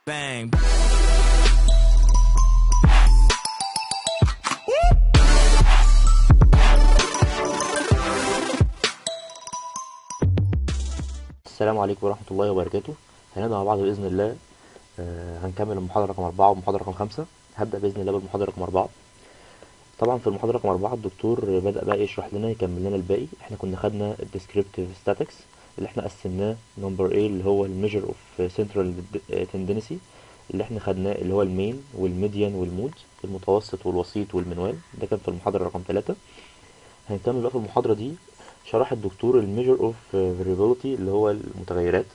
Bang. السلام عليكم ورحمة الله وبركاته هنبدأ مع بعض بإذن الله آه، هنكمل المحاضرة رقم أربعة والمحاضرة رقم خمسة هبدأ بإذن الله بالمحاضرة رقم أربعة طبعا في المحاضرة رقم أربعة الدكتور بدأ بقى يشرح لنا يكمل لنا الباقي احنا كنا خدنا الديسكريبتيف statics اللي احنا قسمناه نمبر A اللي هو الميجر اوف سنترال تندنسي اللي احنا خدناه اللي هو المين والميديان والمود المتوسط والوسيط والمنوال ده كان في المحاضرة رقم ثلاثة هنكمل بقى في المحاضرة دي شرح الدكتور الميجر اوف فاريبيليتي اللي هو المتغيرات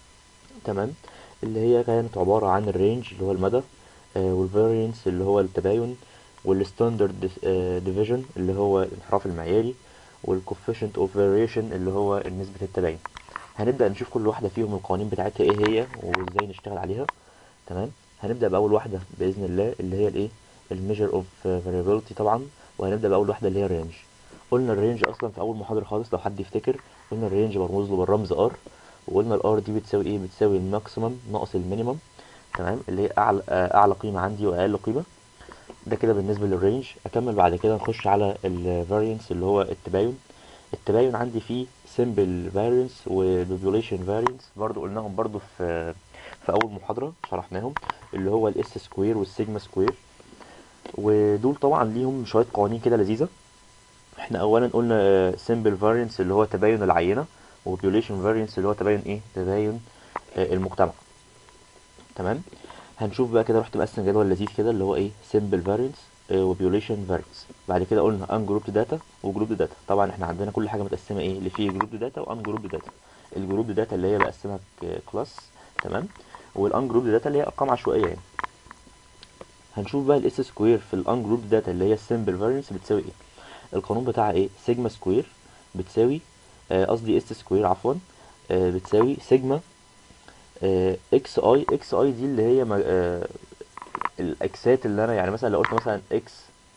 تمام اللي هي كانت عبارة عن الرينج اللي هو المدى والفارينس اللي هو التباين والستاندرد ديفيجن اللي هو الانحراف المعياري والكوفيشنت اوف فاريشن اللي هو نسبة التباين هنبدأ نشوف كل واحدة فيهم القوانين بتاعتها ايه هي وازاي نشتغل عليها تمام هنبدأ بأول واحدة بإذن الله اللي هي الايه الميجر اوف فاريبيليتي طبعا وهنبدأ بأول واحدة اللي هي الرينج قلنا الرينج اصلا في اول محاضرة خالص لو حد يفتكر قلنا الرينج مرموز له بالرمز ار وقلنا الار دي بتساوي ايه بتساوي الماكسيمم ناقص المينيمم تمام اللي هي اعلى اعلى قيمة عندي واقل قيمة ده كده بالنسبة للرينج اكمل بعد كده نخش على الفارينس اللي هو التباين التباين عندي فيه simple variance و population variance برضو قلناهم برضو في في اول محاضرة شرحناهم اللي هو الاس سكوير والسيجما سكوير ودول طبعا ليهم شوية قوانين كده لذيذة احنا اولا قلنا simple variance اللي هو تباين العينة و population variance اللي هو تباين ايه تباين آه، المجتمع تمام هنشوف بقى كده رحت مقسم جدول لذيذ كده اللي هو ايه simple variance آه، و population variance بعد كده قلنا ungrouped data و grouped data طبعا احنا عندنا كل حاجة متقسمة ايه اللي فيه grouped data و ungrouped data الجروب داتا اللي هي بقسمها كلاس تمام والانجروب داتا اللي هي ارقام عشوائيه يعني هنشوف بقى الاس سكوير في الانجروب داتا اللي هي السمبل فارينس بتساوي ايه القانون بتاعها ايه سيجما سكوير بتساوي آه، قصدي اس سكوير عفوا آه، بتساوي سيجما اكس اي اكس اي دي اللي هي ما- آه، الاكسات اللي انا يعني مثلا لو قلت مثلا اكس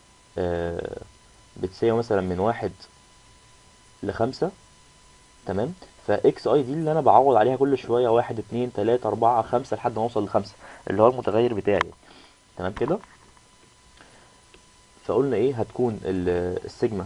بتساوي مثلا من واحد لخمسة تمام فاكس اي دي اللي انا بعوض عليها كل شويه واحد اتنين تلاته اربعه خمسه لحد ما اوصل لخمسه اللي هو المتغير بتاعي تمام كده فقلنا ايه هتكون ال- السيجما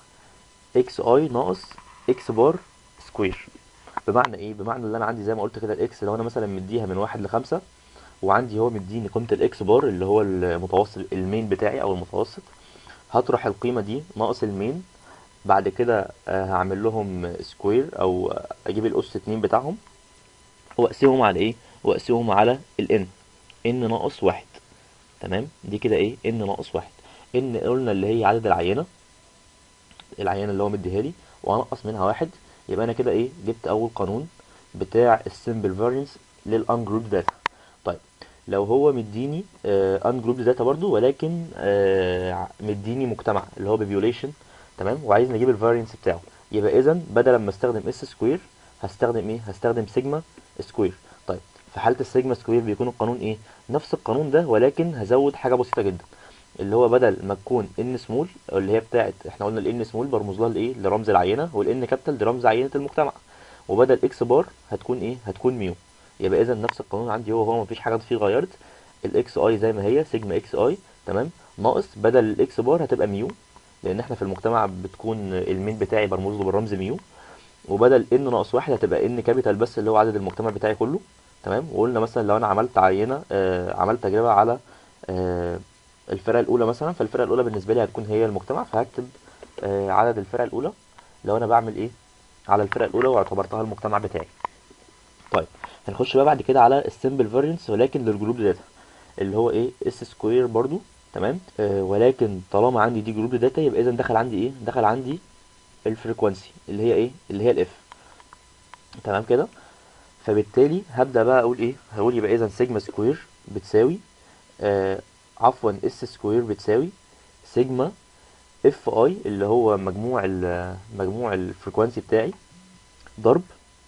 اكس اي ناقص اكس بار سكوير بمعنى ايه بمعنى اللي انا عندي زي ما قلت كده الاكس لو انا مثلا مديها من واحد لخمسة وعندي هو مديني قيمه الاكس بار اللي هو المتوسط المين بتاعي او المتوسط هطرح القيمه دي ناقص المين بعد كده آه، هعمل لهم سكوير او آه، اجيب الاس اتنين بتاعهم واقسمهم على ايه واقسمهم على الان ان ناقص واحد تمام دي كده ايه ان ناقص واحد ان قلنا اللي هي عدد العينه العينه اللي هو مديها لي وانقص منها واحد يبقى انا كده ايه جبت اول قانون بتاع السمبل فارينس للانجروب داتا طيب لو هو مديني انجروب داتا برضو ولكن آه، مديني مجتمع اللي هو بيبيوليشن تمام وعايز نجيب الفارينس بتاعه يبقى اذا بدل ما استخدم اس سكوير هستخدم ايه هستخدم سيجما سكوير طيب في حاله السيجما سكوير بيكون القانون ايه نفس القانون ده ولكن هزود حاجه بسيطه جدا اللي هو بدل ما تكون ان سمول اللي هي بتاعت احنا قلنا الان سمول برمز لها لايه لرمز العينه والان كابيتال دي رمز عينه المجتمع وبدل اكس بار هتكون ايه هتكون ميو يبقى اذا نفس القانون عندي هو هو مفيش حاجه فيه اتغيرت الاكس اي زي ما هي سيجما اكس اي تمام ناقص بدل الاكس بار هتبقى ميو لان احنا في المجتمع بتكون المين بتاعي برمز له بالرمز ميو وبدل ان ناقص واحد هتبقى ان كابيتال بس اللي هو عدد المجتمع بتاعي كله تمام وقلنا مثلا لو انا عملت عينه آه عملت تجربه على آه الفرقه الاولى مثلا فالفرقه الاولى بالنسبه لي هتكون هي المجتمع فهكتب آه عدد الفرقه الاولى لو انا بعمل ايه على الفرقه الاولى واعتبرتها المجتمع بتاعي طيب هنخش بقى بعد كده على السمبل فارينس ولكن للجروب داتا اللي هو ايه اس سكوير برضو تمام آه ولكن طالما عندي دي جروب داتا يبقى اذا دخل عندي ايه دخل عندي الفريكوانسي اللي هي ايه اللي هي الاف تمام كده فبالتالي هبدا بقى اقول ايه هقول يبقى اذا سيجما سكوير بتساوي آه عفوا اس سكوير بتساوي سيجما اف اي اللي هو مجموع ال مجموع الفريكوانسي بتاعي ضرب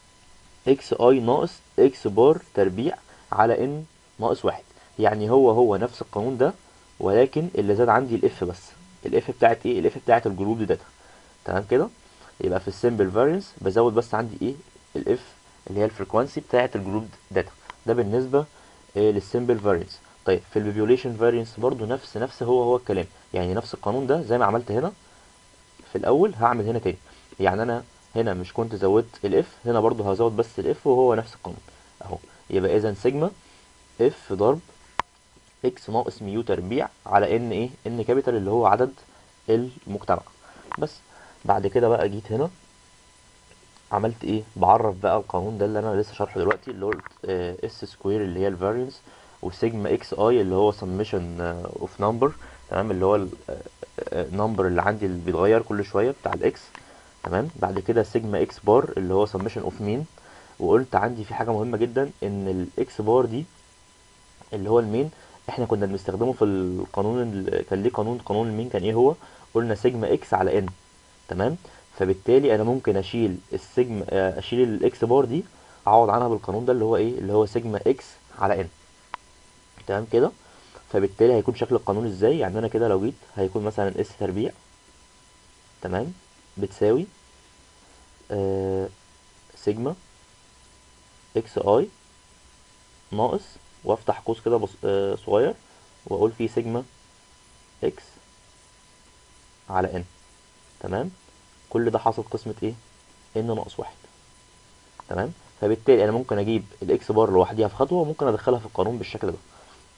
اكس اي ناقص اكس بار تربيع على ان ناقص واحد يعني هو هو نفس القانون ده ولكن اللي زاد عندي الاف بس الاف بتاعت ايه الاف بتاعت الجروب داتا تمام كده يبقى في السمبل فارينس بزود بس عندي ايه الاف اللي هي الفريكوانسي بتاعت الجروب داتا ده بالنسبه إيه للسمبل فارينس طيب في البيبيوليشن فارينس برضو نفس نفس هو هو الكلام يعني نفس القانون ده زي ما عملت هنا في الاول هعمل هنا تاني يعني انا هنا مش كنت زودت الاف هنا برضو هزود بس الاف وهو نفس القانون اهو يبقى اذا سيجما اف ضرب اكس ناقص ميو تربيع على ان ايه ان كابيتال اللي هو عدد المجتمع بس بعد كده بقى جيت هنا عملت ايه بعرف بقى القانون ده اللي انا لسه شارحه دلوقتي اللي هو اس سكوير اللي هي الفارينس وسيجما اكس اي اللي هو سميشن اوف نمبر تمام اللي هو النمبر اللي عندي اللي بيتغير كل شويه بتاع الاكس تمام بعد كده سيجما اكس بار اللي هو سميشن اوف مين وقلت عندي في حاجه مهمه جدا ان الاكس بار دي اللي هو المين احنا كنا بنستخدمه في القانون ال- كان ليه قانون قانون المين كان ايه هو قلنا سيجما اكس على ان تمام فبالتالي انا ممكن اشيل السيجما آه، اشيل الاكس بار دي اعوض عنها بالقانون ده اللي هو ايه اللي هو سيجما اكس على ان تمام كده فبالتالي هيكون شكل القانون ازاي يعني انا كده لو جيت هيكون مثلا اس تربيع تمام بتساوي آه سيجما اكس اي ناقص وافتح قوس كده بص... آه صغير واقول فيه سيجما اكس على ان تمام كل ده حاصل قسمة ايه ان ناقص واحد تمام فبالتالي انا ممكن اجيب الاكس بار لوحديها في خطوة وممكن ادخلها في القانون بالشكل ده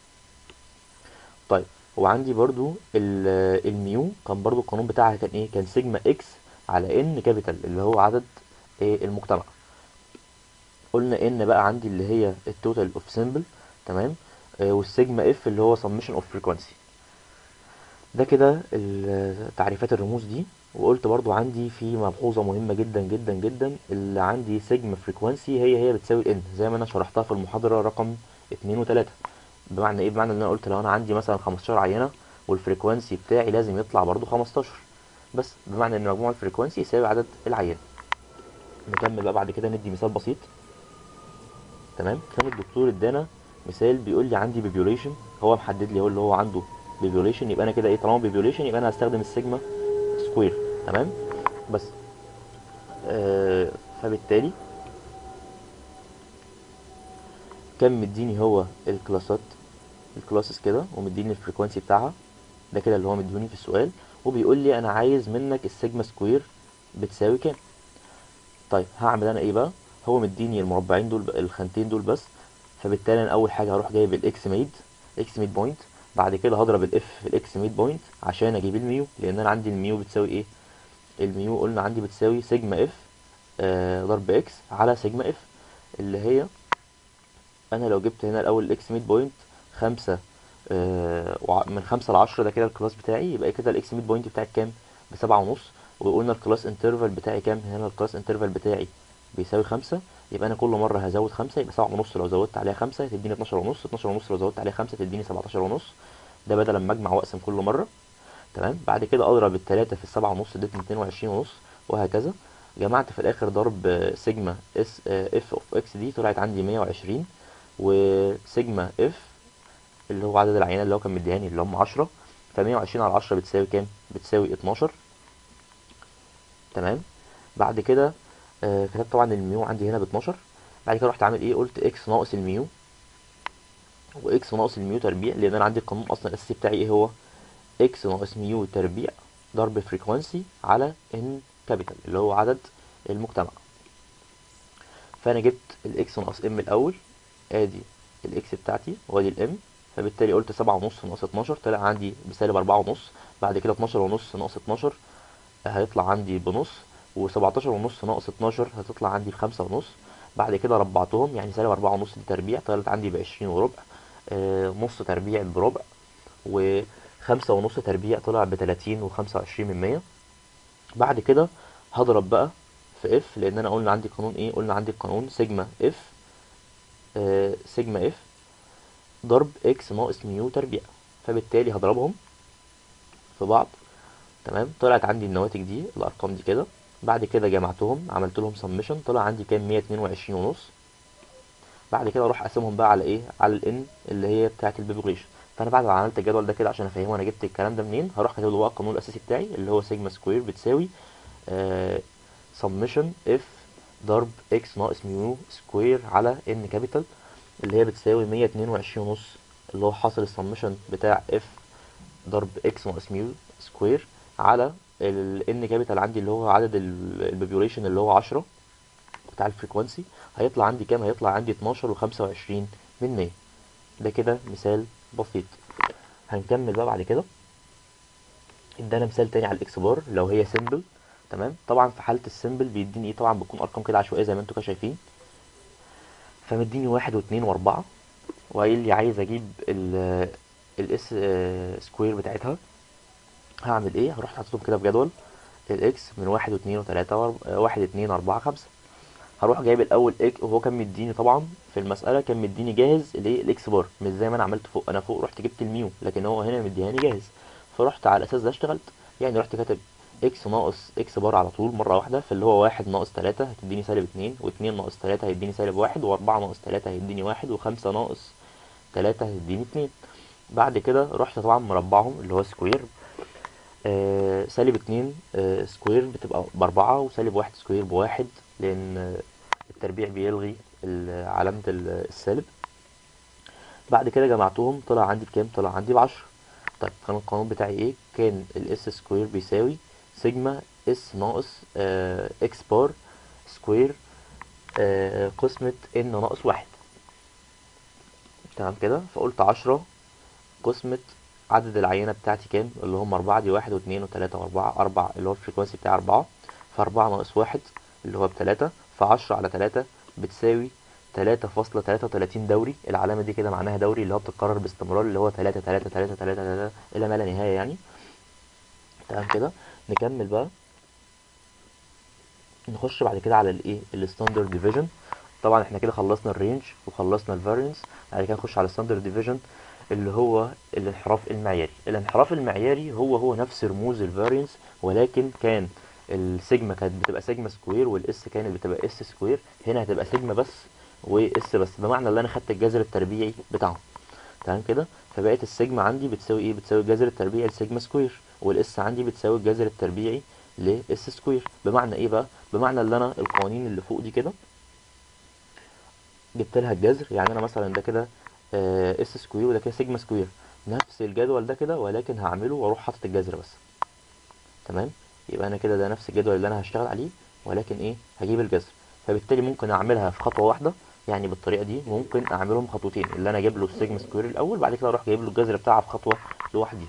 طيب وعندي برضو ال- الميو كان برضو القانون بتاعها كان ايه كان سيجما اكس على ان كابيتال اللي هو عدد إيه المجتمع قلنا ان بقى عندي اللي هي التوتال اوف سيمبل تمام آه، والسيجما اف اللي هو سميشن اوف فريكوانسي ده كده ال- تعريفات الرموز دي وقلت برضو عندي في ملحوظة مهمة جدا جدا جدا اللي عندي سيجما فريكوانسي هي هي بتساوي ان زي ما انا شرحتها في المحاضرة رقم اتنين وتلاتة بمعنى ايه بمعنى ان انا قلت لو انا عندي مثلا 15 عينة والفريكوانسي بتاعي لازم يطلع برضو 15 بس بمعنى ان مجموع الفريكوانسي يساوي عدد العيان نكمل بقى بعد كده ندي مثال بسيط تمام كان الدكتور ادانا مثال بيقول لي عندي بيبيوليشن هو محدد لي هو اللي هو عنده بيبيوليشن يبقى انا كده ايه طالما بيبيوليشن يبقى انا هستخدم السيجما سكوير تمام بس آه فبالتالي كان مديني هو الكلاسات الكلاسز كده ومديني الفريكوانسي بتاعها ده كده اللي هو مديوني في السؤال وبيقول لي انا عايز منك السيجما سكوير بتساوي كام طيب هعمل انا ايه بقى هو مديني المربعين دول الخانتين دول بس فبالتالي انا اول حاجه هروح جايب الاكس ميد اكس ميد بوينت بعد كده هضرب الاف في الاكس ميد بوينت عشان اجيب الميو لان انا عندي الميو بتساوي ايه الميو قلنا عندي بتساوي سيجما اف آه ضرب اكس على سيجما اف اللي هي انا لو جبت هنا الاول الاكس ميد بوينت خمسة آه وع- من خمسة لعشرة ده كده الكلاس بتاعي يبقى كده الاكس ميد بوينت بتاعي كام بسبعة ونص وقلنا الكلاس انترفال بتاعي كام هنا الكلاس انترفال بتاعي بيساوي خمسة يبقى انا كل مرة هزود خمسة يبقى سبعة ونص لو زودت عليها خمسة تديني اتناشر ونص اتناشر ونص لو زودت عليها خمسة تديني سبعتاشر ونص ده بدل ما اجمع واقسم كل مرة تمام بعد كده اضرب التلاتة في السبعة ونص ادتني اتنين وعشرين ونص وهكذا جمعت في الاخر ضرب آه، سيجما اس اف اوف اكس دي طلعت عندي مية وعشرين وسيجما اف اللي هو عدد العينات اللي هو كان مديهاني اللي هم عشرة فمية وعشرين على عشرة بتساوي كام بتساوي اتناشر تمام بعد كده آه كتبت طبعا الميو عندي هنا ب 12 بعد كده رحت عامل ايه قلت اكس ناقص الميو واكس ناقص الميو تربيع لان انا عندي القانون اصلا الاساسي بتاعي ايه هو اكس ناقص ميو تربيع ضرب فريكوانسي على ان كابيتال اللي هو عدد المجتمع فانا جبت الاكس ناقص ام الاول ادي الاكس بتاعتي وادي الام فبالتالي قلت سبعة ونص ناقص اتناشر طلع عندي بسالب أربعة ونص بعد كده اتناشر ونص ناقص اتناشر هيطلع عندي بنص وسبعتاشر ونص ناقص اتناشر هتطلع عندي بخمسة ونص بعد كده ربعتهم يعني سالب أربعة ونص دي تربيع طلعت عندي بعشرين وربع آه نص تربيع بربع وخمسة ونص تربيع طلع بتلاتين وخمسة وعشرين من مية بعد كده هضرب بقى في اف لان انا قلنا عندي قانون ايه قلنا عندي القانون سيجما اف آه سيجما اف ضرب اكس ناقص ميو تربيع فبالتالي هضربهم في بعض تمام طلعت عندي النواتج دي الارقام دي كده بعد كده جمعتهم عملت لهم سمشن طلع عندي كام 122 ونص بعد كده اروح اقسمهم بقى على ايه على الان اللي هي بتاعه البيبوليشن فانا بعد ما عملت الجدول ده كده عشان افهمه انا جبت الكلام ده منين هروح كاتب له بقى القانون الاساسي بتاعي اللي هو سيجما سكوير بتساوي سمشن اف ضرب اكس ناقص ميو سكوير على ان كابيتال اللي هي بتساوي مية اتنين وعشرين ونص اللي هو حاصل السمشن بتاع اف ضرب اكس ناقص ميو سكوير على ال ان كابيتال عندي اللي هو عدد البوبيوليشن اللي هو عشرة بتاع الفريكوانسي هيطلع عندي كام هيطلع عندي اتناشر وخمسة وعشرين من مية ده كده مثال بسيط هنكمل بقى بعد كده ادانا مثال تاني على الاكس بار لو هي سيمبل تمام طبعا في حاله السيمبل بيديني ايه طبعا بتكون ارقام كده عشوائيه زي ما انتوا كده شايفين فمديني واحد واثنين واربعة وقايل لي عايز اجيب ال الاس سكوير بتاعتها هعمل ايه هروح حاططهم كده في جدول الاكس من واحد واثنين وثلاثة وارب- واحد اتنين اربعة خمسة هروح جايب الاول اك وهو كان مديني طبعا في المساله كان مديني جاهز الايه الاكس بار مش زي ما انا عملت فوق انا فوق رحت جبت الميو لكن هو هنا مديهاني جاهز فرحت على الاساس ده اشتغلت يعني رحت كاتب اكس ناقص اكس بار على طول مره واحده فاللي هو واحد ناقص تلاتة هتديني سالب اتنين واتنين ناقص تلاتة هيديني سالب واحد واربعة ناقص تلاتة هيديني واحد وخمسة ناقص تلاتة هيديني اتنين بعد كده رحت طبعا مربعهم اللي هو سكوير آه سالب اتنين آه سكوير بتبقى بأربعة وسالب واحد سكوير بواحد لأن آه، التربيع بيلغي ال- علامة ال- السالب بعد كده جمعتهم طلع عندي بكام طلع عندي بعشرة طيب كان القانون بتاعي ايه كان الاس سكوير بيساوي سيجما اس ناقص آه اكس بار سكوير آه قسمة ان ناقص واحد تمام كده فقلت عشرة قسمة عدد العينة بتاعتي كام اللي هم أربعة دي واحد واثنين وتلاتة وأربعة أربعة اللي هو الفريكوانسي بتاعي أربعة فأربعة ناقص واحد اللي هو بتلاتة فعشرة على تلاتة بتساوي تلاتة فاصلة تلاتة وتلاتين دوري العلامة دي كده معناها دوري اللي هو بتتكرر باستمرار اللي هو تلاتة تلاتة تلاتة تلاتة تلاتة إلى ما لا نهاية يعني تمام كده نكمل بقى نخش بعد كده على الايه الستاندرد ديفيجن طبعا احنا كده خلصنا الرينج وخلصنا الفارينس بعد كده نخش على الستاندرد ديفيجن اللي هو الانحراف المعياري الانحراف المعياري هو هو نفس رموز الفارينس ولكن كان السيجما كانت بتبقى سيجما سكوير والاس كانت بتبقى اس سكوير هنا هتبقى سيجما بس واس بس بمعنى ان انا خدت الجذر التربيعي بتاعهم تمام كده فبقت السيجما عندي بتساوي ايه بتساوي الجذر التربيعي لسيجما سكوير والاس عندي بتساوي الجذر التربيعي لاس سكوير بمعنى ايه بقى بمعنى ان انا القوانين اللي فوق دي كده جبت لها الجذر يعني انا مثلا ده كده آه، اس سكوير وده كده سيجما سكوير نفس الجدول ده كده ولكن هعمله واروح حاطط الجذر بس تمام يبقى انا كده ده نفس الجدول اللي انا هشتغل عليه ولكن ايه هجيب الجذر فبالتالي ممكن اعملها في خطوه واحده يعني بالطريقه دي ممكن اعملهم خطوتين اللي انا اجيب له السيجما سكوير الاول بعد كده اروح جايب له الجذر بتاعها في خطوه لوحدي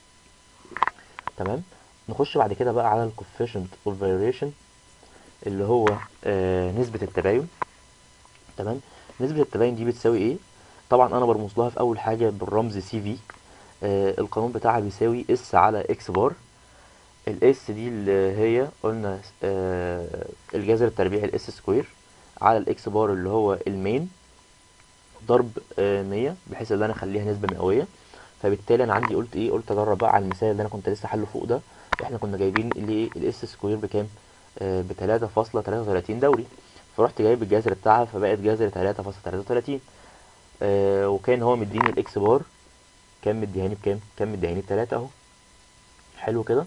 تمام نخش بعد كده بقى على الكوفيشنت اوف فاريشن اللي هو آه نسبه التباين تمام نسبه التباين دي بتساوي ايه طبعا انا برمز لها في اول حاجه بالرمز سي في آه القانون بتاعها بيساوي اس على اكس بار الاس دي اللي هي قلنا آه الجذر التربيعي الاس سكوير على الاكس بار اللي هو المين ضرب آه 100 بحيث ان انا اخليها نسبه مئويه فبالتالي انا عندي قلت ايه قلت اجرب بقى على المثال اللي انا كنت لسه حله فوق ده احنا كنا جايبين الايه الاس سكوير بكام آه ب 3.33 دوري فرحت جايب الجذر بتاعها فبقت جذر 3.33 آه وكان هو مديني الاكس بار كان مديهاني بكام كان مديهاني بتلاتة اهو حلو كده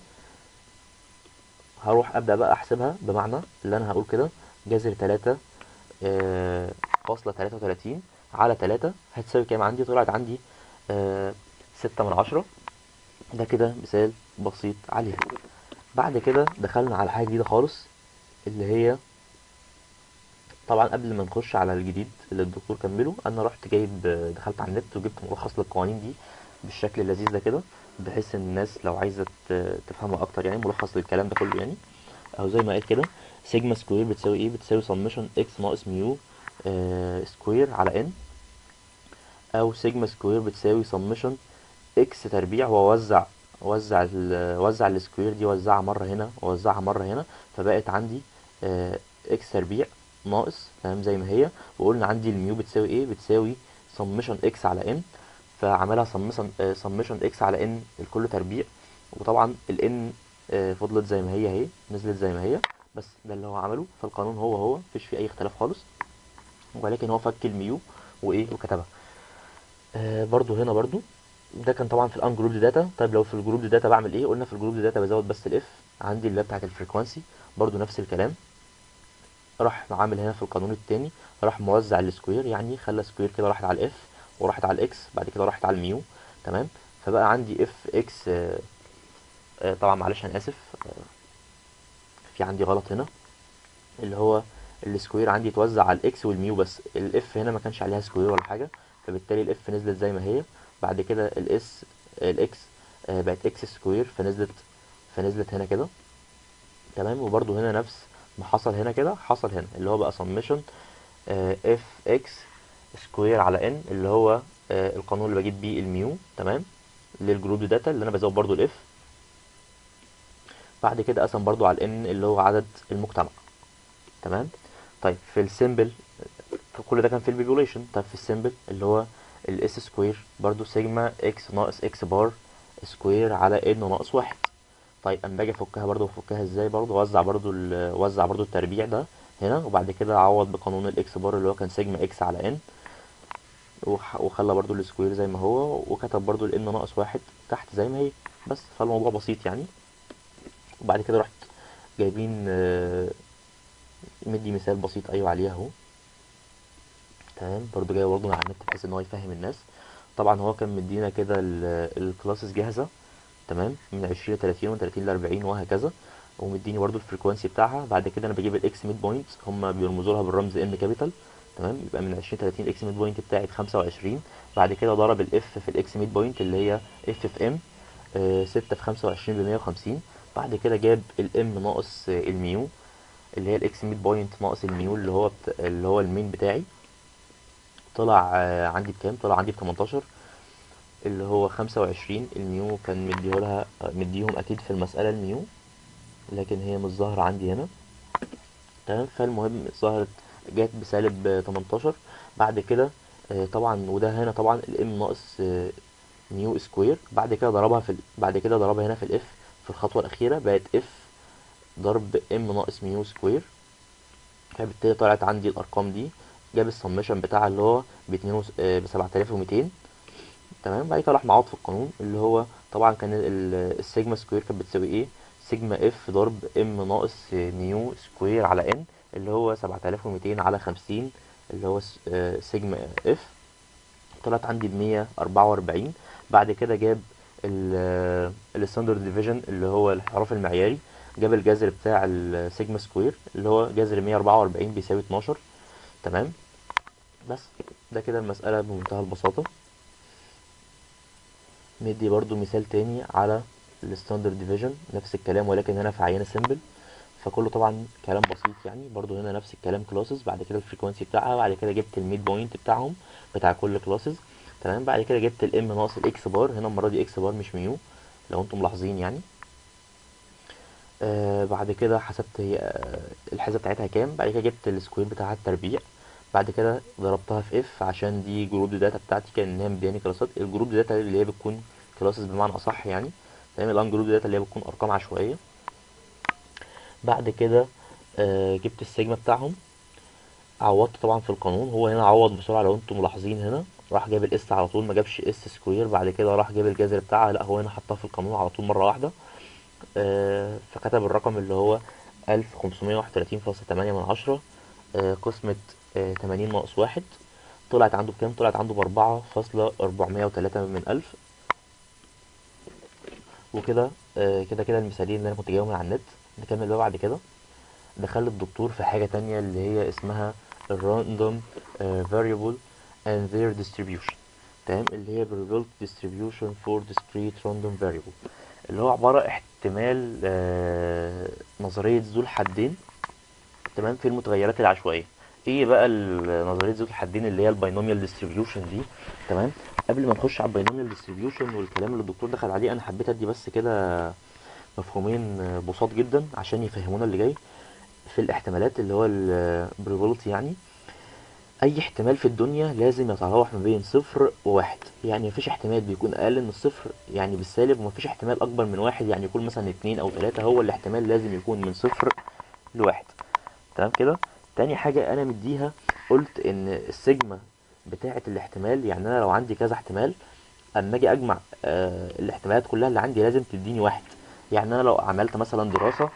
هروح ابدا بقى احسبها بمعنى اللي انا هقول كده جذر تلاتة آه، فاصلة تلاتة وتلاتين على تلاتة هتساوي كام عندي طلعت عندي آه، ستة من عشرة ده كده مثال بسيط عليها بعد كده دخلنا على حاجة جديدة خالص اللي هي طبعا قبل ما نخش على الجديد اللي الدكتور كمله انا رحت جايب دخلت على النت وجبت ملخص للقوانين دي بالشكل اللذيذ ده كده بحيث ان الناس لو عايزه ت- تفهمها اكتر يعني ملخص للكلام ده كله يعني او زي ما قال كده سيجما سكوير بتساوي ايه بتساوي سمشن اكس ناقص ميو آه سكوير على ان او سيجما سكوير بتساوي سمشن اكس تربيع هو وزع وزع ال وزع السكوير دي وزعها مره هنا ووزعها مره هنا فبقت عندي آه اكس تربيع ناقص تمام زي ما هي وقلنا عندي الميو بتساوي ايه بتساوي سمشن اكس على ان فعملها سمشن سمشن اكس على ان الكل تربيع وطبعا الان فضلت زي ما هي اهي نزلت زي ما هي بس ده اللي هو عمله فالقانون هو هو مفيش فيه اي اختلاف خالص ولكن هو فك الميو وايه وكتبها آه برضو هنا برضو ده كان طبعا في الان جروب داتا طيب لو في الجروب داتا بعمل ايه قلنا في الجروب داتا بزود بس الاف عندي اللي هي بتاعت الفريكوانسي برضو نفس الكلام راح عامل هنا في القانون التاني راح موزع السكوير يعني خلى سكوير كده راحت على الاف وراحت على الاكس بعد كده راحت على الميو تمام فبقى عندي اف اكس طبعا معلش انا اسف آه، في عندي غلط هنا اللي هو السكوير عندي اتوزع على الاكس والميو بس الاف هنا ما كانش عليها سكوير ولا حاجه فبالتالي الاف نزلت زي ما هي بعد كده الاس الاكس آه، بقت اكس سكوير فنزلت فنزلت هنا كده تمام وبرده هنا نفس ما حصل هنا كده حصل هنا اللي هو بقى سمشن اف اكس سكوير على ان اللي هو آه، القانون اللي بجيب بيه الميو تمام للجروب داتا اللي انا بزود برضو الاف بعد كده قسم برضو على الان اللي هو عدد المجتمع تمام طيب في السيمبل كل ده كان في البيبوليشن طيب في السيمبل اللي هو الاس سكوير برضو سيجما اكس ناقص اكس بار سكوير على ان ناقص واحد طيب اما باجي افكها برضو بفكها ازاي برضو وزع برضو ال- وزع برضو التربيع ده هنا وبعد كده اعوض بقانون الاكس بار اللي هو كان سيجما اكس على ان وح- وخلى برضو السكوير زي ما هو وكتب برضو الان ناقص واحد تحت زي ما هي بس فالموضوع بسيط يعني وبعد كده رحت جايبين آه، مدي مثال بسيط ايوه عليه اهو تمام برضو جاي برضو من على النت بحيث ان هو يفهم الناس طبعا هو كان مدينا كده الكلاسز جاهزه تمام من 20 ل 30 ومن 30 ل 40 وهكذا ومديني برضو الفريكوانسي بتاعها بعد كده انا بجيب الاكس ميد بوينت هم بيرمزوا لها بالرمز ان كابيتال تمام يبقى من 20 30 الاكس ميد بوينت بتاعي ب 25 بعد كده ضرب الاف في الاكس ميد بوينت اللي هي اف في ام 6 في 25 ب 150 بعد كده جاب الام ناقص آه، الميو اللي هي الاكس ميد بوينت ناقص الميو اللي هو بت... اللي هو المين بتاعي طلع آه، عندي بكام طلع عندي ب 18 اللي هو 25 الميو كان مديهولها مديهم اكيد في المسألة الميو لكن هي مش ظاهرة عندي هنا تمام فالمهم ظهرت جت بسالب 18 بعد كده آه، طبعا وده هنا طبعا الام ناقص آه، ميو سكوير بعد كده ضربها في ال... بعد كده ضربها هنا في الاف في الخطوة الأخيرة بقت اف ضرب ام ناقص ميو سكوير فبالتالي طلعت عندي الأرقام دي جاب السمشن بتاعها اللي هو ب 2 ب 7200 تمام بعد كده راح معوض في القانون اللي هو طبعا كان ال- ال- السيجما سكوير كانت بتساوي ايه سيجما اف ضرب ام ناقص ميو سكوير على ان اللي هو 7200 على 50 اللي هو س- آه، سيجما اف طلعت عندي ب 144 بعد كده جاب الستاندرد ديفيجن اللي هو الانحراف المعياري جاب الجذر بتاع السيجما سكوير اللي هو جذر 144 بيساوي 12 تمام بس ده كده المسألة بمنتهى البساطة ندي برضو مثال تاني على الستاندرد ديفيجن نفس الكلام ولكن هنا في عينة سيمبل فكله طبعا كلام بسيط يعني برضو هنا نفس الكلام كلاسز بعد كده الفريكوانسي بتاعها بعد كده جبت الميد بوينت بتاعهم بتاع كل كلاسز تمام بعد كده جبت الام ناقص الاكس بار هنا المرة دي اكس بار مش ميو لو انتم ملاحظين يعني آه بعد كده حسبت هي آه الحسبة بتاعتها كام بعد كده جبت السكوير بتاعها التربيع بعد كده ضربتها في اف عشان دي جروب داتا بتاعتي كان ان هي مدياني كلاسات الجروب داتا اللي هي بتكون كلاسز بمعنى اصح يعني تمام الان جروب داتا اللي هي بتكون ارقام عشوائيه بعد كده آه جبت السيجما بتاعهم عوضت طبعا في القانون هو هنا عوض بسرعه لو انتم ملاحظين هنا راح جاب الاس على طول ما جابش اس سكوير بعد كده راح جاب الجذر بتاعها لا هو هنا حطها في القانون على طول مره واحده آه فكتب الرقم اللي هو 1531.8 من عشرة آه قسمة آه 80 ناقص واحد طلعت عنده بكام؟ طلعت عنده بأربعة فاصلة أربعمية وتلاتة من ألف وكده آه كده كده المثالين اللي أنا كنت جايبهم من على النت نكمل بقى بعد كده دخل الدكتور في حاجة تانية اللي هي اسمها الراندوم variable and their distribution تمام اللي هي result distribution for discrete random variable اللي هو عبارة احتمال آه نظرية ذو الحدين تمام في المتغيرات العشوائية ايه بقى ال- نظرية ذو الحدين اللي هي الباينوميال ديستريبيوشن دي تمام قبل ما نخش على الباينوميال ديستريبيوشن والكلام اللي الدكتور دخل عليه انا حبيت ادي بس كده مفهومين آه، بساط جدا عشان يفهمونا اللي جاي في الاحتمالات اللي هو البروبابيلتي يعني اي احتمال في الدنيا لازم يتراوح ما بين صفر وواحد يعني مفيش احتمال بيكون اقل من الصفر يعني بالسالب ومفيش احتمال اكبر من واحد يعني يكون مثلا اتنين او تلاتة هو الاحتمال لازم يكون من صفر لواحد تمام كده تاني حاجة انا مديها قلت ان السيجما بتاعة الاحتمال يعني انا لو عندي كذا احتمال اما اجي اجمع آه الاحتمالات كلها اللي عندي لازم تديني واحد يعني انا لو عملت مثلا دراسة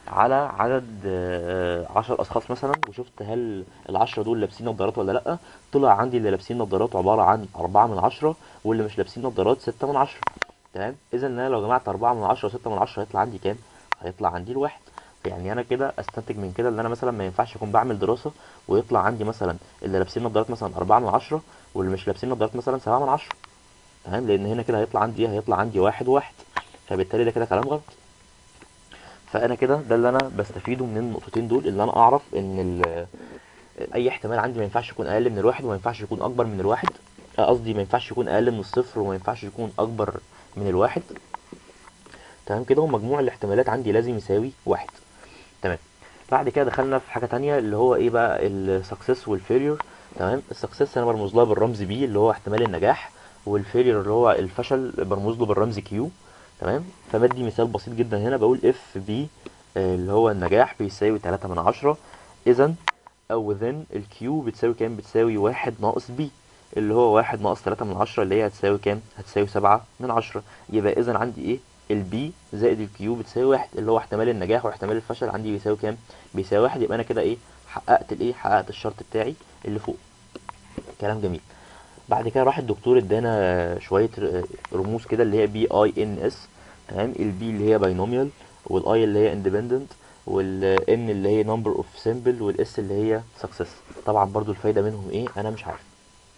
على عدد آه، عشر اشخاص مثلا وشفت هل العشرة دول لابسين نظارات ولا لا طلع عندي اللي لابسين نظارات عبارة عن أربعة من عشرة واللي مش لابسين نظارات ستة من عشرة تمام اذا انا لو جمعت أربعة من عشرة وستة من عشرة هيطلع عندي كام هيطلع عندي الواحد يعني انا كده استنتج من كده ان انا مثلا ما ينفعش اكون بعمل دراسة ويطلع عندي مثلا اللي لابسين نظارات مثلا أربعة من عشرة واللي مش لابسين نظارات مثلا سبعة من عشرة تمام لان هنا كده هيطلع عندي ايه هيطلع عندي واحد واحد فبالتالي ده كده كلام غلط فانا كده ده اللي انا بستفيده من النقطتين دول اللي انا اعرف ان ال- اي احتمال عندي ما ينفعش يكون اقل من الواحد وما ينفعش يكون اكبر من الواحد آه، قصدي ما ينفعش يكون اقل من الصفر وما ينفعش يكون اكبر من الواحد تمام كده ومجموع الاحتمالات عندي لازم يساوي واحد تمام بعد كده دخلنا في حاجه تانية اللي هو ايه بقى السكسس والفيلير تمام السكسس انا برمز لها بالرمز بي اللي هو احتمال النجاح والفيلير اللي هو الفشل برمز له بالرمز كيو تمام فبدي مثال بسيط جدا هنا بقول اف بي اللي هو النجاح بيساوي 3 من عشرة اذا او then الكيو بتساوي كام بتساوي واحد ناقص بي اللي هو واحد ناقص 3 من عشرة اللي هي هتساوي كام هتساوي سبعة من عشرة يبقى اذا عندي ايه البي زائد الكيو بتساوي واحد اللي هو احتمال النجاح واحتمال الفشل عندي بيساوي كام بيساوي واحد يبقى انا كده ايه حققت الايه حققت الشرط بتاعي اللي فوق كلام جميل بعد كده راح الدكتور ادانا شويه ر- رموز كده اللي هي بي اي ان اس تمام البي اللي هي باينوميال والاي اللي هي اندبندنت والان اللي هي نمبر اوف سيمبل والاس اللي هي سكسس طبعا برضو الفايده منهم ايه انا مش عارف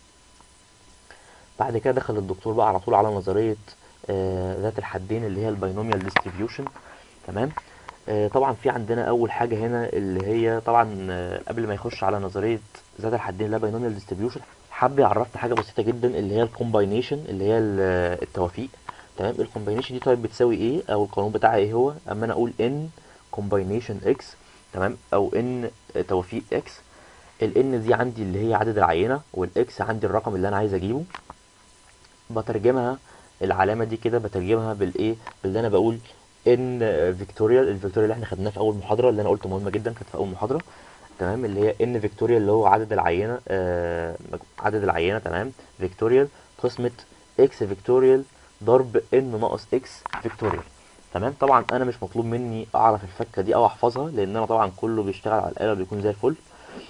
بعد كده دخل الدكتور بقى على طول على نظريه آه، ذات الحدين اللي هي الباينوميال ديستريبيوشن تمام آه، طبعا في عندنا اول حاجه هنا اللي هي طبعا آه، قبل ما يخش على نظريه ذات الحدين اللي هي باينوميال ديستريبيوشن حب يعرفنا حاجه بسيطه جدا اللي هي الكومباينيشن اللي هي ال- التوافيق تمام الكومباينيشن دي طيب بتساوي ايه او القانون بتاعها ايه هو اما انا اقول ان كومباينيشن اكس تمام او ان توافيق اكس الان دي عندي اللي هي عدد العينه والاكس عندي الرقم اللي انا عايز اجيبه بترجمها العلامه دي كده بترجمها بالايه باللي انا بقول ان فيكتوريال الفيكتوريال اللي احنا خدناه في اول محاضره اللي انا قلت مهمه جدا كانت في اول محاضره تمام اللي هي ان فيكتوريال اللي هو عدد العينه آه مج- عدد العينه تمام فيكتوريال قسمه اكس فيكتوريال ضرب ان ناقص اكس فيكتوريال تمام طبعا انا مش مطلوب مني اعرف الفكه دي او احفظها لان انا طبعا كله بيشتغل على الاله بيكون زي الفل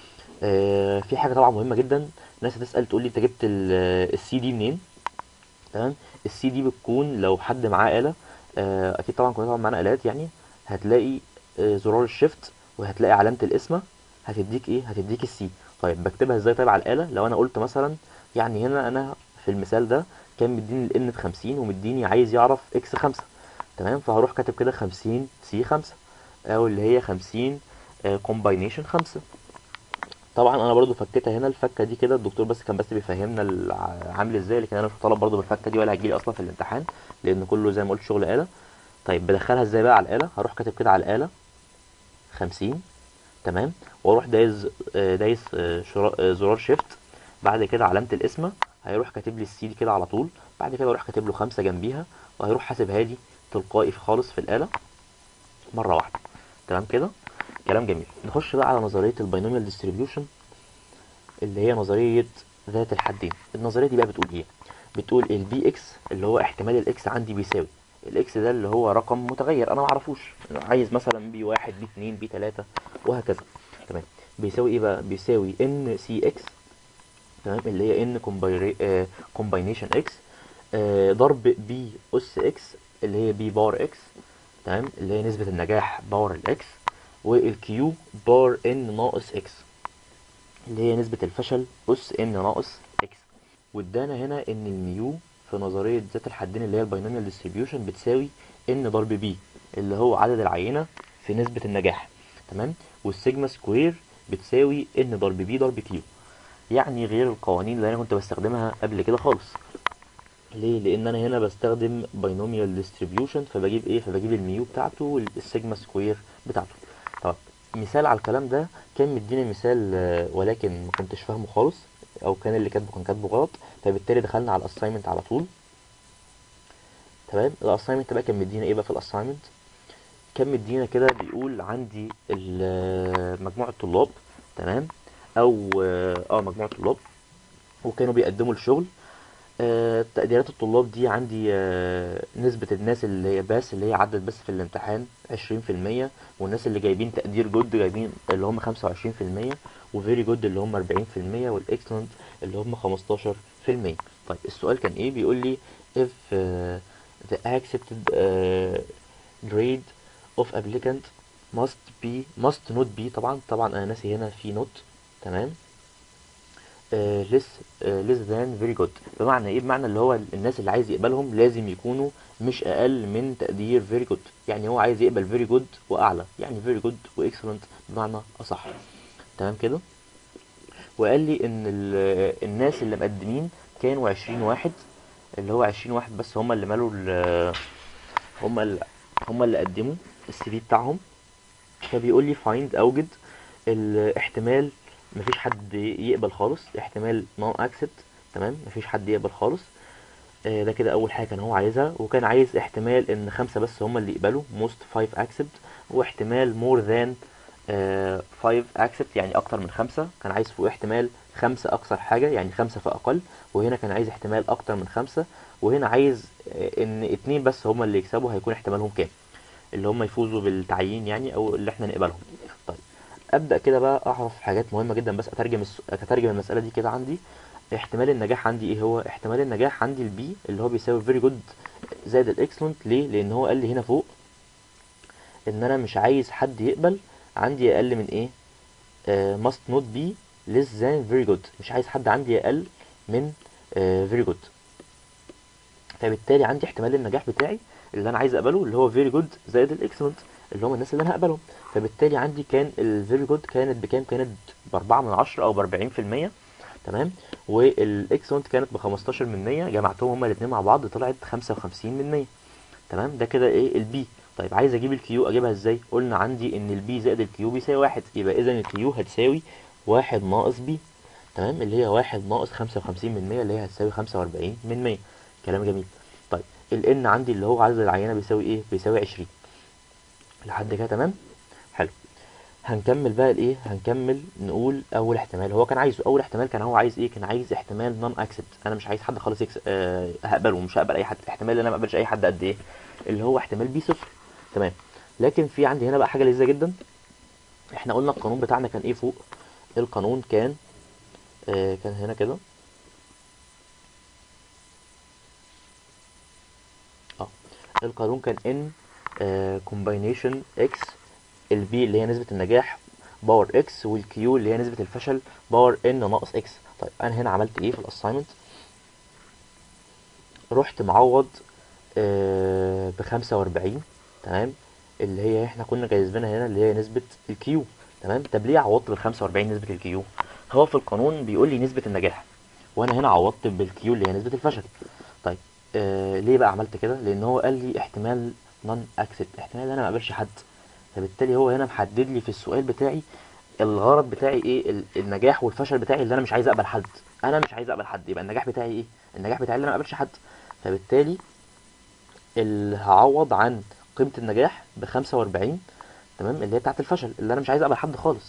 آه في حاجه طبعا مهمه جدا ناس هتسال تقول لي انت جبت السي دي منين تمام السي دي بتكون لو حد معاه آلة آه، اكيد طبعا كلنا طبعا معانا آلات يعني هتلاقي آه، زرار الشيفت وهتلاقي علامة القسمة هتديك ايه هتديك السي طيب بكتبها ازاي طيب على الآلة لو انا قلت مثلا يعني هنا انا في المثال ده كان مديني الان بخمسين ومديني عايز يعرف اكس خمسة تمام فهروح كاتب كده خمسين سي خمسة او اللي هي خمسين كومباينيشن خمسة طبعا انا برضو فكيتها هنا الفكه دي كده الدكتور بس كان بس بيفهمنا الع- عامل ازاي لكن انا مش طالب برضو بالفكه دي ولا هتجيلي اصلا في الامتحان لان كله زي ما قلت شغل آلة طيب بدخلها ازاي بقى على الآلة هروح كاتب كده على الآلة خمسين تمام واروح دايس آه، دايس آه، شرا- آه، زرار شيفت بعد كده علامة القسمة هيروح كاتب لي السي دي كده على طول بعد كده اروح كاتب له خمسة جنبيها وهيروح حاسبها لي تلقائي خالص في الآلة مرة واحدة تمام كده كلام جميل نخش بقى على نظرية الباينوميال ديستريبيوشن اللي هي نظرية ذات الحدين النظرية دي بقى بتقول ايه بتقول البي اكس اللي هو احتمال الاكس عندي بيساوي الاكس ده اللي هو رقم متغير انا معرفوش عايز مثلا بي واحد بي اتنين بي تلاتة وهكذا تمام بيساوي ايه بقى بيساوي ان سي اكس تمام اللي هي ان كومباينيشن اكس ضرب بي اس اكس اللي هي بي بار اكس تمام اللي هي نسبة النجاح باور الاكس والكيو بار ان ناقص اكس اللي هي نسبة الفشل أس ان ناقص اكس وادانا هنا ان الميو في نظرية ذات الحدين اللي هي الباينوميال ديستريبيوشن بتساوي ان ضرب بي اللي هو عدد العينة في نسبة النجاح تمام والسيجما سكوير بتساوي ان ضرب بي ضرب كيو يعني غير القوانين اللي انا كنت بستخدمها قبل كده خالص ليه لان انا هنا بستخدم باينوميال ديستريبيوشن فبجيب ايه فبجيب الميو بتاعته والسيجما سكوير بتاعته طب مثال على الكلام ده كان مديني مثال آه، ولكن ما كنتش فاهمه خالص او كان اللي كاتبه كان كاتبه غلط فبالتالي دخلنا على الاساينمنت على طول تمام الاساينمنت بقى كان مدينا ايه بقى في الاساينمنت كان مدينا كده بيقول عندي ال- مجموع الطلاب تمام او اه مجموع الطلاب وكانوا بيقدموا الشغل آه، تقديرات الطلاب دي عندي آه، نسبة الناس اللي هي باس اللي هي عدت بس في الامتحان عشرين في المية والناس اللي جايبين تقدير جود جايبين اللي هم خمسة وعشرين في المية وفيري جود اللي هم أربعين في المية والإكسلنت اللي هم خمستاشر في المية طيب السؤال كان إيه بيقول لي if uh, the accepted uh, grade of applicant must be must not be طبعا طبعا أنا ناسي هنا في not تمام آه، less آه، less than very good بمعنى ايه بمعنى اللي هو الناس اللي عايز يقبلهم لازم يكونوا مش اقل من تقدير very good يعني هو عايز يقبل very good واعلى يعني very good و excellent بمعنى اصح تمام كده وقال لي ان ال- الناس اللي مقدمين كانوا 20 واحد اللي هو 20 واحد بس هم اللي مالوا ال- هم اللي هم اللي قدموا السي في بتاعهم فبيقول لي find اوجد الاحتمال مفيش حد يقبل خالص احتمال non accept تمام مفيش حد يقبل خالص آه، ده كده اول حاجه كان هو عايزها وكان عايز احتمال ان خمسه بس هم اللي يقبلوا most five accept واحتمال more than آه، five accept يعني اكتر من خمسه كان عايز فوق احتمال خمسه اكثر حاجه يعني خمسه فاقل وهنا كان عايز احتمال اكتر من خمسه وهنا عايز آه، ان اتنين بس هم اللي يكسبوا هيكون احتمالهم كام اللي هم يفوزوا بالتعيين يعني او اللي احنا نقبلهم طيب ابدا كده بقى اعرف حاجات مهمه جدا بس اترجم الس... اترجم المساله دي كده عندي احتمال النجاح عندي ايه هو احتمال النجاح عندي البي اللي هو بيساوي فيري جود زائد الاكسلنت ليه لان هو قال لي هنا فوق ان انا مش عايز حد يقبل عندي اقل من ايه آه must not be less than very good مش عايز حد عندي اقل من آه very good فبالتالي عندي احتمال النجاح بتاعي اللي انا عايز اقبله اللي هو فيري جود زائد الاكسلنت اللي هم الناس اللي انا هقبلهم فبالتالي عندي كان الفيري جود كانت بكام كانت بأربعة من عشرة او بأربعين في المية تمام والاكسلنت كانت بخمستاشر من مية جمعتهم هما الاتنين مع بعض طلعت خمسة وخمسين من مية تمام ده كده ايه البي طيب عايز اجيب الكيو اجيبها ازاي قلنا عندي ان البي زائد الكيو بيساوي واحد يبقى اذا الكيو هتساوي واحد ناقص بي تمام اللي هي واحد ناقص خمسة وخمسين من مية اللي هي هتساوي خمسة وأربعين من مية كلام جميل طيب ال n عندي اللي هو عدد العينة بيساوي ايه بيساوي عشرين لحد كده تمام حلو هنكمل بقى الايه هنكمل نقول اول احتمال هو كان عايزه اول احتمال كان هو عايز ايه كان عايز احتمال نون اكسبت انا مش عايز حد خالص يكس... آه هقبله مش هقبل اي حد احتمال ان انا ما اقبلش اي حد قد ايه اللي هو احتمال بي صفر تمام لكن في عندي هنا بقى حاجه لذيذه جدا احنا قلنا القانون بتاعنا كان ايه فوق القانون كان آه كان هنا كده اه القانون كان ان كومباينيشن اكس البي اللي هي نسبة النجاح باور اكس والكيو اللي هي نسبة الفشل باور ان ناقص اكس طيب انا هنا عملت ايه في الاساينمنت رحت معوض آه بخمسة واربعين تمام اللي هي احنا كنا جايزينها هنا اللي هي نسبة الكيو تمام طب ليه عوضت بالخمسة واربعين نسبة الكيو هو في القانون بيقول لي نسبة النجاح وانا هنا عوضت بالكيو اللي هي نسبة الفشل طيب آه ليه بقى عملت كده لان هو قال لي احتمال نون اكسبت احتمال ان انا ما اقبلش حد فبالتالي هو هنا محدد لي في السؤال بتاعي الغرض بتاعي ايه ال- النجاح والفشل بتاعي اللي انا مش عايز اقبل حد انا مش عايز اقبل حد يبقى النجاح بتاعي ايه النجاح بتاعي اللي انا ما اقبلش حد فبالتالي اللي هعوض عن قيمة النجاح ب 45 تمام اللي هي بتاعت الفشل اللي انا مش عايز اقبل حد خالص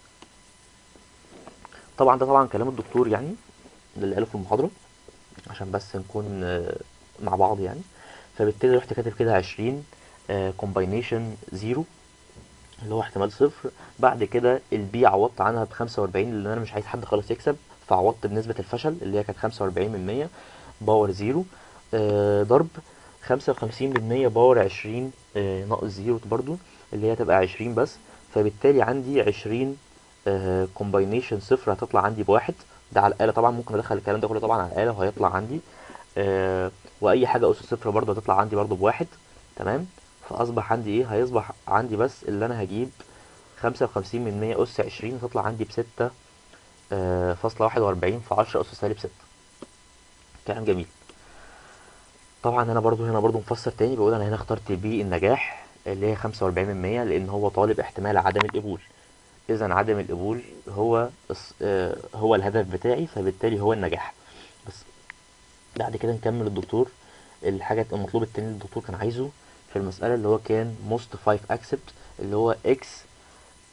طبعا ده طبعا كلام الدكتور يعني ده اللي قاله في المحاضرة عشان بس نكون آه، مع بعض يعني فبالتالي رحت كاتب كده 20 كومباينيشن زيرو اللي هو احتمال صفر بعد كده البي عوضت عنها ب 45 لان انا مش عايز حد خالص يكسب فعوضت بنسبة الفشل اللي هي كانت 45 من 100 باور زيرو آه، ضرب 55 من 100 باور 20 آه، ناقص زيرو برضو اللي هي تبقى 20 بس فبالتالي عندي 20 كومباينيشن صفر هتطلع عندي بواحد ده على الآلة طبعا ممكن ادخل الكلام ده كله طبعا على الآلة وهيطلع عندي آه، واي حاجة اس صفر برضو هتطلع عندي برضو بواحد تمام فاصبح عندي ايه هيصبح عندي بس اللي انا هجيب خمسة وخمسين من مية أس عشرين هتطلع عندي بستة آه، فاصلة واحد وأربعين في عشرة أس سالب ستة كلام جميل طبعا أنا برضو هنا برضو مفسر تاني بقول أنا هنا اخترت بي النجاح اللي هي خمسة وأربعين من مية لأن هو طالب احتمال عدم القبول إذا عدم القبول هو الص- آه، هو الهدف بتاعي فبالتالي هو النجاح بس بعد كده نكمل الدكتور الحاجة المطلوب التاني اللي الدكتور كان عايزه في المسألة اللي هو كان most 5 accept اللي هو x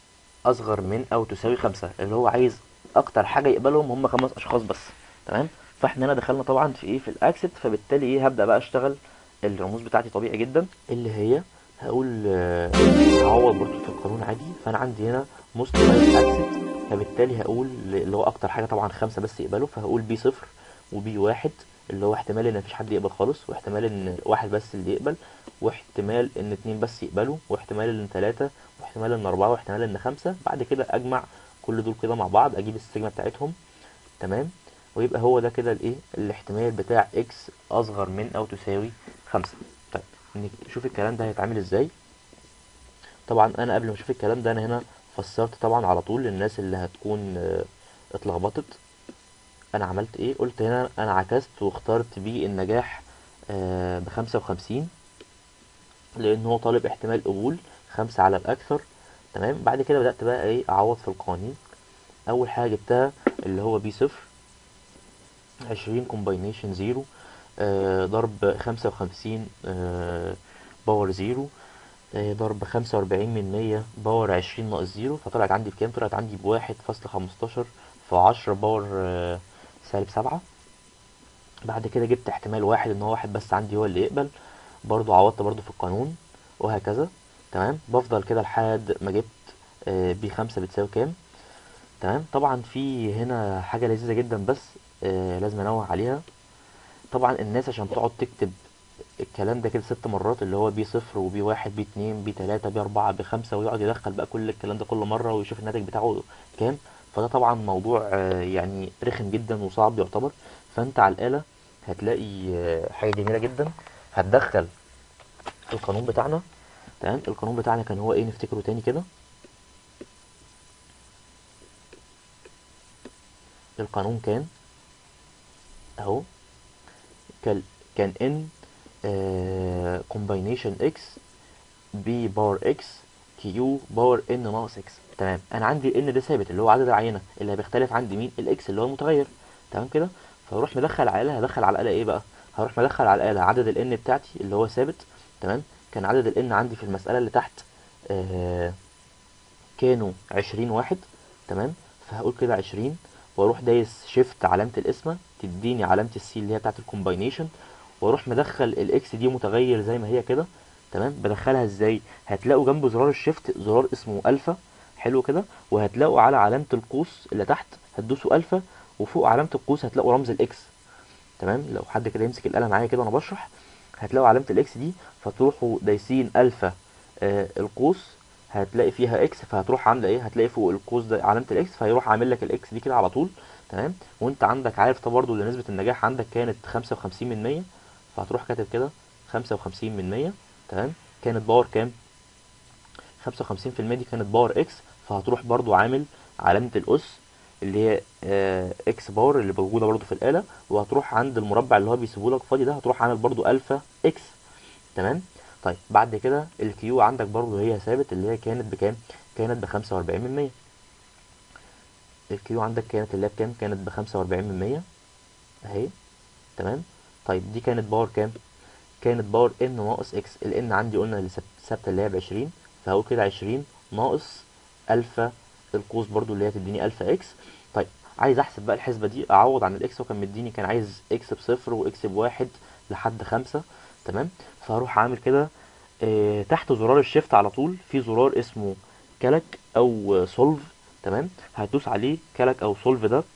أصغر من أو تساوي خمسة اللي هو عايز أكتر حاجة يقبلهم هم خمس أشخاص بس تمام فاحنا هنا دخلنا طبعا في ايه في الاكسد فبالتالي ايه هبدا بقى اشتغل الرموز بتاعتي طبيعي جدا اللي هي هقول آه، هعوض برضه في القانون عادي فانا عندي هنا موست لايك اكسد فبالتالي هقول اللي هو اكتر حاجه طبعا خمسه بس يقبلوا فهقول بي صفر وبي واحد اللي هو احتمال ان مفيش حد يقبل خالص واحتمال ان واحد بس اللي يقبل واحتمال ان اتنين بس يقبلوا واحتمال ان تلاتة واحتمال ان اربعة واحتمال ان خمسة بعد كده اجمع كل دول كده مع بعض اجيب السيجما بتاعتهم تمام ويبقى هو ده كده الايه الاحتمال بتاع اكس اصغر من او تساوي خمسة طيب نشوف الكلام ده هيتعمل ازاي طبعا انا قبل ما اشوف الكلام ده انا هنا فسرت طبعا على طول للناس اللي هتكون آه، اتلخبطت انا عملت ايه قلت هنا انا عكست واخترت بيه النجاح بخمسة وخمسين لان هو طالب احتمال قبول خمسة على الاكثر تمام بعد كده بدأت بقى ايه اعوض في القوانين اول حاجة جبتها اللي هو بي صفر عشرين كومباينيشن زيرو ضرب خمسة وخمسين باور زيرو آه، ضرب خمسة وأربعين من مية باور عشرين ناقص زيرو فطلعت عندي بكام؟ طلعت عندي بواحد فاصلة خمستاشر في عشرة باور آه، سالب سبعة بعد كده جبت احتمال واحد ان هو واحد بس عندي هو اللي يقبل برضو عوضت برضو في القانون وهكذا تمام بفضل كده لحد ما جبت آه، بي خمسة بتساوي كام تمام طبعا في هنا حاجة لذيذة جدا بس آه، لازم انوه عليها طبعا الناس عشان تقعد تكتب الكلام ده كده ست مرات اللي هو بي صفر وبي واحد بي اتنين بي تلاتة بي اربعة بي خمسة ويقعد يدخل بقى كل الكلام ده كل مرة ويشوف الناتج بتاعه كام فده طبعا موضوع آه، يعني رخم جدا وصعب يعتبر فانت على الآلة هتلاقي آه، حاجة جميلة جدا هتدخل القانون بتاعنا تمام القانون بتاعنا كان هو ايه نفتكره تاني كده القانون كان اهو كان كان ان كومباينيشن اكس بي باور اكس كيو باور ان ناقص اكس تمام انا عندي الان ده ثابت اللي هو عدد العينه اللي بيختلف عندي مين الاكس اللي هو المتغير تمام كده فاروح مدخل على الاله هدخل على الاله ايه بقى هروح مدخل على الاله عدد الان بتاعتي اللي هو ثابت تمام كان عدد الان عندي في المساله اللي تحت آه كانوا عشرين واحد تمام فهقول كده عشرين واروح دايس شيفت علامة القسمة تديني علامة السي اللي هي بتاعة الكومباينيشن واروح مدخل الاكس دي متغير زي ما هي كده تمام بدخلها ازاي هتلاقوا جنب زرار الشيفت زرار اسمه الفا حلو كده وهتلاقوا على علامة القوس اللي تحت هتدوسوا الفا وفوق علامة القوس هتلاقوا رمز الاكس تمام لو حد كده يمسك القلم معايا كده وانا بشرح هتلاقوا علامة الاكس دي فتروحوا دايسين الفا آه القوس هتلاقي فيها اكس فهتروح عامله ايه هتلاقي فوق القوس ده علامه الاكس فهيروح عامل لك الاكس دي كده على طول تمام وانت عندك عارف ده برضه ان نسبه النجاح عندك كانت 55 من 100 فهتروح كاتب كده 55 من 100 تمام كانت باور كام 55% دي كانت باور اكس فهتروح برضو عامل علامة الأس اللي هي آه، اكس باور اللي موجودة برضو في الآلة وهتروح عند المربع اللي هو بيسيبه لك فاضي ده هتروح عامل برضو ألفا اكس تمام طيب بعد كده الكيو عندك برضو هي ثابت اللي هي كانت بكام كانت بخمسة وأربعين من مية الكيو عندك كانت اللي هي بكام كانت بخمسة وأربعين من مية اهي تمام طيب دي كانت باور كام كانت باور ان ناقص اكس الان عندي قلنا اللي ثابت- ثابته اللي هي بعشرين فهقول كده عشرين ناقص الفا القوس برضو اللي هي تديني الفا اكس طيب عايز احسب بقى الحسبه دي اعوض عن الاكس وكان مديني كان عايز اكس بصفر واكس بواحد لحد خمسة تمام فهروح اعمل كده آه تحت زرار الشيفت على طول في زرار اسمه كلك او سولف تمام هتدوس عليه كلك او سولف ده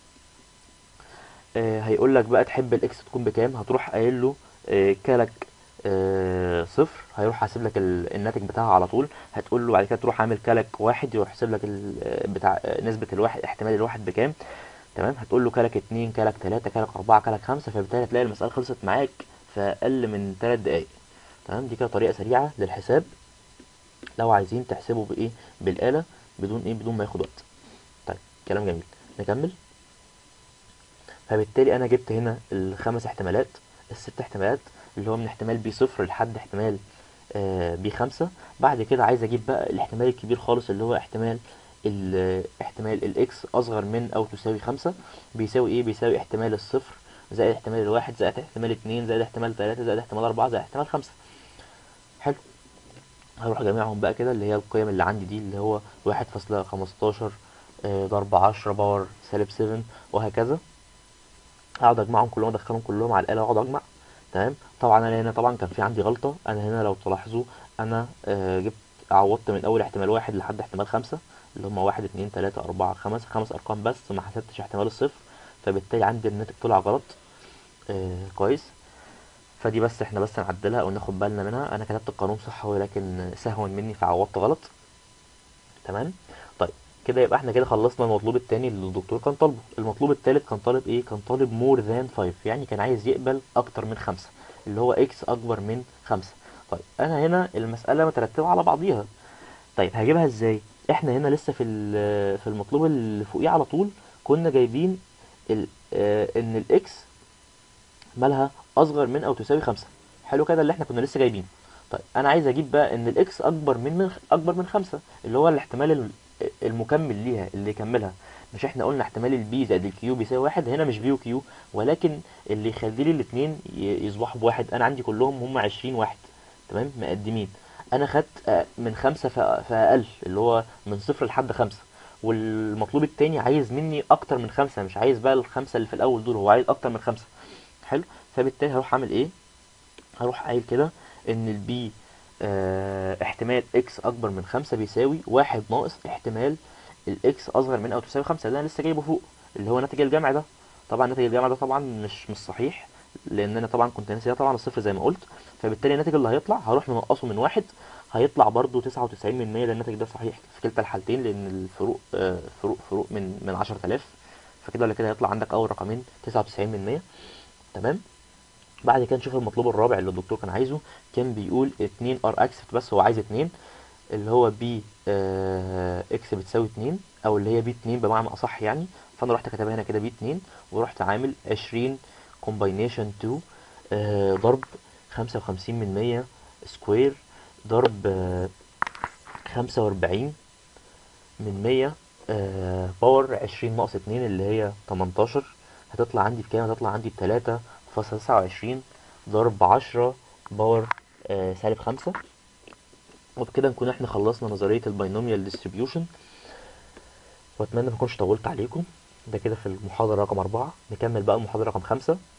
آه هيقول لك بقى تحب الاكس تكون بكام هتروح قايل له آه كلك آه صفر هيروح حاسب لك ال- الناتج بتاعها على طول هتقول له بعد كده تروح عامل كلك واحد يروح حاسب لك ال- آه، بتاع آه، نسبة الواحد احتمال الواحد بكام تمام هتقول له كلك اتنين كلك تلاتة كلك أربعة كلك خمسة فبالتالي هتلاقي المسألة خلصت معاك في أقل من تلات دقايق تمام دي كده طريقة سريعة للحساب لو عايزين تحسبوا بإيه بالآلة بدون إيه بدون ما ياخد وقت طيب كلام جميل نكمل فبالتالي انا جبت هنا الخمس احتمالات الست احتمالات اللي هو من احتمال بي صفر لحد احتمال آه بي خمسة بعد كده عايز اجيب بقى الاحتمال الكبير خالص اللي هو احتمال ال- احتمال الاكس اصغر من او تساوي خمسة بيساوي ايه بيساوي احتمال الصفر زائد احتمال الواحد زائد احتمال اتنين زائد احتمال تلاتة زائد احتمال اربعة زائد احتمال خمسة حلو هروح جميعهم بقى كده اللي هي القيم اللي عندي دي اللي هو واحد فاصلة خمستاشر آه، ضرب عشرة باور سالب سفن وهكذا اقعد اجمعهم كلهم ادخلهم كلهم على الاله واقعد اجمع تمام طبعا انا هنا طبعا كان في عندي غلطه انا هنا لو تلاحظوا انا آه جبت عوضت من اول احتمال واحد لحد احتمال خمسة اللي هم واحد اتنين تلاتة اربعة خمسة خمس ارقام بس ما حسبتش احتمال الصفر فبالتالي عندي الناتج طلع غلط آه كويس فدي بس احنا بس نعدلها او ناخد بالنا منها انا كتبت القانون صح ولكن سهوا مني فعوضت غلط تمام طيب كده يبقى احنا كده خلصنا المطلوب التاني اللي الدكتور كان طالبه المطلوب التالت كان طالب ايه كان طالب مور ذان 5 يعني كان عايز يقبل اكتر من خمسة اللي هو اكس اكبر من خمسة طيب انا هنا المسألة مترتبة على بعضيها طيب هجيبها ازاي احنا هنا لسه في ال- في المطلوب اللي فوقيه على طول كنا جايبين ال آه، ان الاكس مالها اصغر من او تساوي خمسة حلو كده اللي احنا كنا لسه جايبينه طيب انا عايز اجيب بقى ان الاكس اكبر من من اكبر من خمسة اللي هو الاحتمال الم- المكمل ليها اللي يكملها مش احنا قلنا احتمال البي زائد الكيو بيساوي واحد هنا مش بي وكيو ولكن اللي يخلي لي الاتنين ي- يصبحوا بواحد انا عندي كلهم هم عشرين واحد تمام مقدمين انا خدت آه، من خمسة فأ- فاقل اللي هو من صفر لحد خمسة والمطلوب التاني عايز مني اكتر من خمسة مش عايز بقى الخمسة اللي في الاول دول هو عايز اكتر من خمسة حلو فبالتالي هروح اعمل ايه هروح قايل كده ان البي آه احتمال اكس اكبر من خمسة بيساوي واحد ناقص احتمال الاكس اصغر من او تساوي خمسة اللي انا لسه جايبه فوق اللي هو ناتج الجمع ده طبعا ناتج الجمع ده طبعا مش مش صحيح لان انا طبعا كنت ناسي ده طبعا الصفر زي ما قلت فبالتالي الناتج اللي هيطلع هروح منقصه من واحد هيطلع برضو تسعة وتسعين من مية ده الناتج ده صحيح في كلتا الحالتين لان الفروق آه فروق فروق من من عشرة آلاف فكده ولا كده هيطلع عندك اول رقمين تسعة وتسعين من مية تمام بعد كده نشوف المطلوب الرابع اللي الدكتور كان عايزه كان بيقول 2 ار اكسبت بس هو عايز 2 اللي هو بي آه اكس بتساوي 2 او اللي هي بي 2 بمعنى اصح يعني فانا رحت كاتبها هنا كده بي 2 ورحت عامل 20 كومباينيشن 2 آه ضرب 55 من 100 سكوير ضرب آه 45 من 100 آه باور 20 ناقص 2 اللي هي 18 هتطلع عندي بكام هتطلع عندي بتلاتة فاصلة تسعة وعشرين ضرب عشرة باور آه سالب خمسة وبكده نكون احنا خلصنا نظرية الباينوميال ديستريبيوشن واتمنى ما اكونش طولت عليكم ده كده في المحاضرة رقم أربعة نكمل بقى المحاضرة رقم خمسة